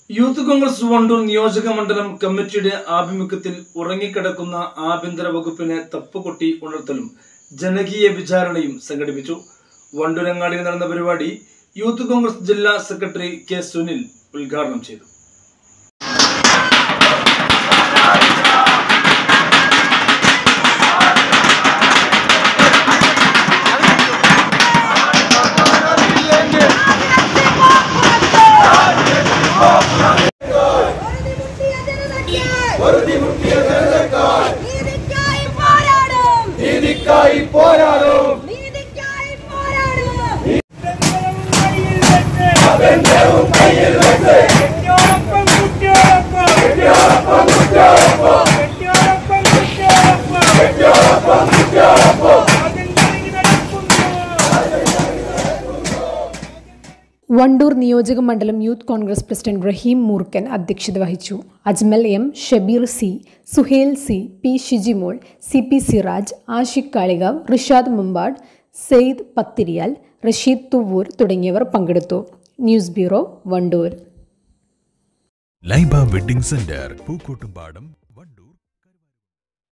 youth Congress Wandoor നിയോജക മണ്ഡലം കമ്മിറ്റിയുടെ ആഭിമുഖ്യത്തിൽ ഉറങ്ങിക്കിടക്കുന്ന ആഭ്യന്തര വകുപ്പിനെ തപ്പുകൊട്ടി ഉണർത്തലും ജനകീയ വിചാരണയും സംഘടിപ്പിച്ചു വണ്ടൂരങ്ങാടിയിൽ നടന്ന പരിപാടി യൂത്ത് കോൺഗ്രസ് ജില്ലാ സെക്രട്ടറി കെ സുനിൽ ഉദ്ഘാടനം ചെയ്തു നീതിക്കായി പോരാടും നീതിക്കായി പോരാടും നീതിക്കായി പോരാടും അതെന്തവും കയ്യിൽ വെച്ച് കുട്ടിയോടൊപ്പം കുട്ടിയോടൊപ്പം കുട്ടിയോടൊപ്പം കുട്ടിയോടൊപ്പം കുട്ടിയോടൊപ്പം കുട്ടിയോടൊപ്പം കുട്ടിയോടൊപ്പം കുട്ടിയോടൊപ്പം അതിൽ നടക്കുന്നു വണ്ടൂർ നിയോജക മണ്ഡലം youth Congress president Raheem Moorkan അധ്യക്ഷത വഹിച്ചു Ajmal M Shabeer C Suhail C P Shijimol C P Siraj Ashiq Kalikavu Rishad Mumbad Saeed Pathiriyal Rasheed Thuvvur തുടങ്ങിയവർ പങ്കെടുത്തു news bureau Wandoor Laiba wedding centre Pookkottumpadam